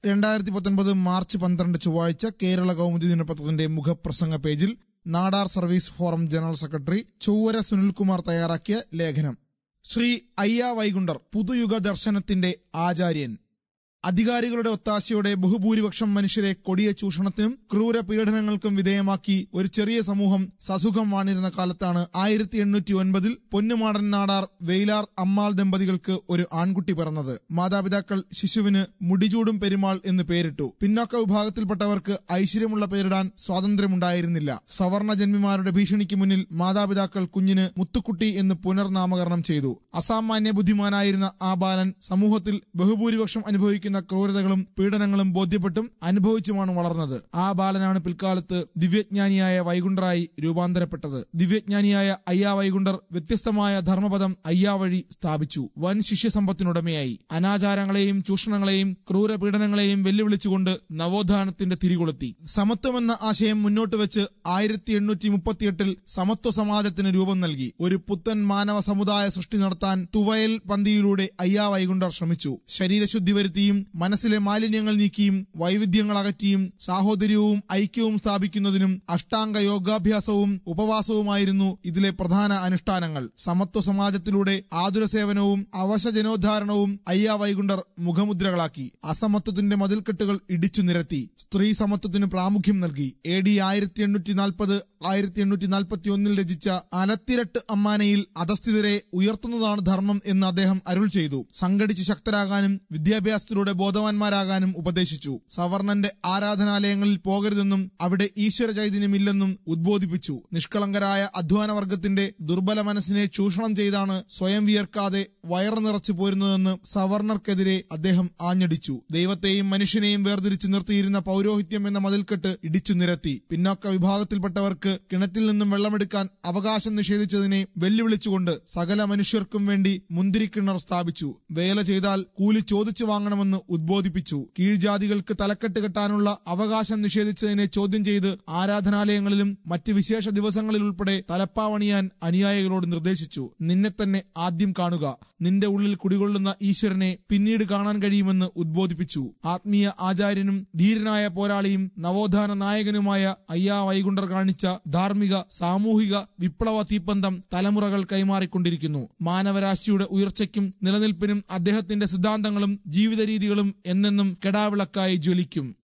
രണ്ടായിരത്തി പത്തൊൻപത് മാർച്ച് പന്ത്രണ്ട് ചൊവ്വാഴ്ച കേരള കൗമുദി ദിനപത്രത്തിന്റെ മുഖപ്രസംഗ പേജിൽ Nadar service forum general secretary Chowara Sunilkumar തയ്യാറാക്കിയ ലേഖനം ശ്രീ അയ്യ വൈകുണ്ടർ പുതുയുഗ ദർശനത്തിന്റെ ആചാര്യൻ അധികാരികളുടെ ഒത്താശയോടെ ബഹുഭൂരിപക്ഷം മനുഷ്യരെ കൊടിയ ചൂഷണത്തിനും ക്രൂര പീഡനങ്ങൾക്കും വിധേയമാക്കി ഒരു ചെറിയ സമൂഹം സസുഖം വാണിരുന്ന കാലത്താണ് ആയിരത്തി എണ്ണൂറ്റി ഒൻപതിൽ പൊന്നുമാടൻ നാടാർ വെയിലാർ അമ്മാൾ ദമ്പതികൾക്ക് ഒരു ആൺകുട്ടി പിറന്നത് മാതാപിതാക്കൾ ശിശുവിന് മുടിചൂടും പെരുമാൾ എന്ന് പേരിട്ടു പിന്നോക്ക വിഭാഗത്തിൽപ്പെട്ടവർക്ക് ഐശ്വര്യമുള്ള പേരിടാൻ സ്വാതന്ത്ര്യമുണ്ടായിരുന്നില്ല സവർണ ജന്മിമാരുടെ ഭീഷണിക്ക് മുന്നിൽ മാതാപിതാക്കൾ കുഞ്ഞിന് മുത്തുക്കുട്ടി എന്ന് പുനർനാമകരണം ചെയ്തു അസാമാന്യ ബുദ്ധിമാനായിരുന്ന ആ ബാലൻ സമൂഹത്തിൽ ബഹുഭൂരിപക്ഷം അനുഭവിക്കുന്ന ക്രൂരതകളും പീഡനങ്ങളും ബോധ്യപ്പെട്ടും അനുഭവിച്ചുമാണ് വളർന്നത് ആ ബാലനാണ് പിൽക്കാലത്ത് ദിവ്യജ്ഞാനിയായ വൈകുണ്ഠറായി രൂപാന്തരപ്പെട്ടത് ദിവ്യജ്ഞാനിയായ അയ്യാ വൈകുണ്ഠർ വ്യത്യസ്തമായ ധർമ്മപദം അയ്യാ വഴി സ്ഥാപിച്ചു വൻ ശിഷ്യസമ്പത്തിനുടമയായി അനാചാരങ്ങളെയും ചൂഷണങ്ങളെയും ക്രൂര പീഡനങ്ങളെയും വെല്ലുവിളിച്ചുകൊണ്ട് നവോത്ഥാനത്തിന്റെ തിരികൊളുത്തി സമത്വമെന്ന ആശയം മുന്നോട്ട് വെച്ച് ആയിരത്തി എണ്ണൂറ്റി മുപ്പത്തിയെട്ടിൽ സമത്വ സമാജത്തിന് രൂപം നൽകി ഒരു പുത്തൻ മാനവ സമുദായ സൃഷ്ടി നടത്താൻ തുവയൽ പന്തിയിലൂടെ അയ്യാ വൈകുണ്ഠർ ശ്രമിച്ചു ശരീരശുദ്ധി വരുത്തിയും മനസ്സിലെ മാലിന്യങ്ങൾ നീക്കിയും വൈവിധ്യങ്ങൾ അകറ്റിയും സാഹോദര്യവും ഐക്യവും സ്ഥാപിക്കുന്നതിനും അഷ്ടാംഗ യോഗാഭ്യാസവും ഉപവാസവുമായിരുന്നു ഇതിലെ പ്രധാന അനുഷ്ഠാനങ്ങൾ സമത്വ സമാജത്തിലൂടെ ആതുര സേവനവും അവശജനോദ്ധാരണവും അയ്യാ വൈകുണ്ഠർ മുഖമുദ്രകളാക്കി അസമത്വത്തിന്റെ മതിൽക്കെട്ടുകൾ ഇടിച്ചു നിരത്തി സ്ത്രീ സമത്വത്തിന് പ്രാമുഖ്യം നൽകി എ ഡി ആയിരത്തി എണ്ണൂറ്റി നാൽപ്പത് ആയിരത്തി എണ്ണൂറ്റി നാൽപ്പത്തി ഒന്നിൽ രചിച്ച അലത്തിരട്ട് അമ്മാനയിൽ അധസ്ഥിതരെ ഉയർത്തുന്നതാണ് ധർമ്മം എന്ന് അദ്ദേഹം അരുൾ ചെയ്തു സംഘടിച്ച് ശക്തരാകാനും വിദ്യാഭ്യാസത്തിലൂടെ ബോധവാന്മാരാകാനും ഉപദേശിച്ചു സവർണന്റെ ആരാധനാലയങ്ങളിൽ പോകരുതെന്നും അവിടെ ഈശ്വര ചൈതന്യമില്ലെന്നും ഉദ്ബോധിപ്പിച്ചു നിഷ്കളങ്കരായ അധ്വാനവർഗത്തിന്റെ ദുർബല മനസ്സിനെ ചൂഷണം ചെയ്താണ് സ്വയം വിയർക്കാതെ വയറു നിറച്ചു പോരുന്നതെന്ന് സവർണർക്കെതിരെ അദ്ദേഹം ആഞ്ഞടിച്ചു ദൈവത്തെയും മനുഷ്യനെയും വേർതിരിച്ചു നിർത്തിയിരുന്ന പൗരോഹിത്യം എന്ന മതിൽക്കെട്ട് ഇടിച്ചു നിരത്തി പിന്നോക്ക വിഭാഗത്തിൽപ്പെട്ടവർക്ക് കിണറ്റിൽ നിന്നും വെള്ളമെടുക്കാൻ അവകാശം നിഷേധിച്ചതിനെ വെല്ലുവിളിച്ചുകൊണ്ട് സകല മനുഷ്യർക്കും വേണ്ടി മുന്തിരിക്കിണർ സ്ഥാപിച്ചു വേല ചെയ്താൽ കൂലി ചോദിച്ചു വാങ്ങണമെന്ന് ഉദ്ബോധിപ്പിച്ചു കീഴ്ജാതികൾക്ക് തലക്കെട്ട് കെട്ടാനുള്ള അവകാശം നിഷേധിച്ചതിനെ ചോദ്യം ചെയ്ത് ആരാധനാലയങ്ങളിലും മറ്റ് വിശേഷ ദിവസങ്ങളിൽ ഉൾപ്പെടെ തലപ്പാവണിയാൻ അനുയായികളോട് നിർദ്ദേശിച്ചു നിന്നെ തന്നെ ആദ്യം കാണുക നിന്റെ ഉള്ളിൽ കുടികൊള്ളുന്ന ഈശ്വരനെ പിന്നീട് കാണാൻ കഴിയുമെന്ന് ഉദ്ബോധിപ്പിച്ചു ആത്മീയ ആചാര്യനും ധീരനായ പോരാളിയും നവോത്ഥാന നായകനുമായ അയ്യാ വൈകുണ്ഠർ കാണിച്ച ധാർമ്മിക സാമൂഹിക വിപ്ലവ തീപ്പന്തം തലമുറകൾ കൈമാറിക്കൊണ്ടിരിക്കുന്നു മാനവരാശിയുടെ ഉയർച്ചയ്ക്കും നിലനിൽപ്പിനും അദ്ദേഹത്തിന്റെ സിദ്ധാന്തങ്ങളും ജീവിത രീതികളും എന്നെന്നും കെടാവിളക്കായി ജ്വലിക്കും